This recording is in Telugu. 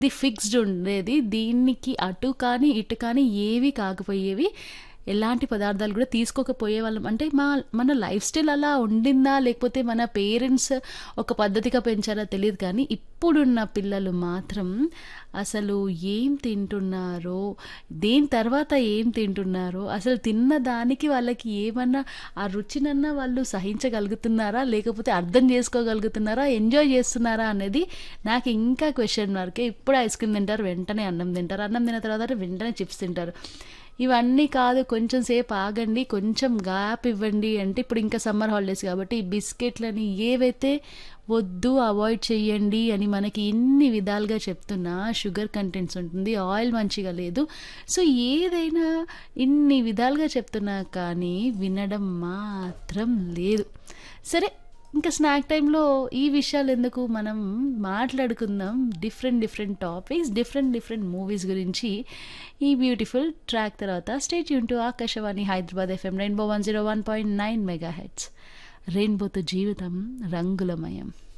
ఇది ఫిక్స్డ్ ఉండేది దీనికి అటు కానీ ఇటు కానీ ఏవి కాకపోయేవి ఎలాంటి పదార్థాలు కూడా తీసుకోకపోయే వాళ్ళం అంటే మా మన లైఫ్ స్టైల్ అలా ఉండిందా లేకపోతే మన పేరెంట్స్ ఒక పద్ధతిగా పెంచారా తెలియదు కానీ ఇప్పుడున్న పిల్లలు మాత్రం అసలు ఏం తింటున్నారో దేని తర్వాత ఏం తింటున్నారో అసలు తిన్న దానికి వాళ్ళకి ఏమన్నా ఆ రుచినన్నా వాళ్ళు సహించగలుగుతున్నారా లేకపోతే అర్థం చేసుకోగలుగుతున్నారా ఎంజాయ్ చేస్తున్నారా అనేది నాకు ఇంకా క్వశ్చన్ మార్కే ఇప్పుడు ఐస్ క్రీమ్ తింటారు వెంటనే అన్నం తింటారు అన్నం తిన్న తర్వాత వెంటనే చిప్స్ తింటారు ఇవన్నీ కాదు కొంచెం సేపు ఆగండి కొంచెం గ్యాప్ ఇవ్వండి అంటే ఇప్పుడు ఇంకా సమ్మర్ హాలిడేస్ కాబట్టి ఈ బిస్కెట్లని ఏవైతే వద్దు అవాయిడ్ చేయండి అని మనకి ఇన్ని విధాలుగా చెప్తున్నా షుగర్ కంటెంట్స్ ఉంటుంది ఆయిల్ మంచిగా లేదు సో ఏదైనా ఇన్ని విధాలుగా చెప్తున్నా కానీ వినడం మాత్రం లేదు సరే ఇంకా స్నాక్ టైంలో ఈ విషయాలు ఎందుకు మనం మాట్లాడుకుందాం different different topics different different movies గురించి ఈ బ్యూటిఫుల్ ట్రాక్ తర్వాత స్టేట్ యూన్ to Akashvani Hyderabad FM rainbow one zero one point nine megahertz రెయిన్బోతో జీవితం రంగులమయం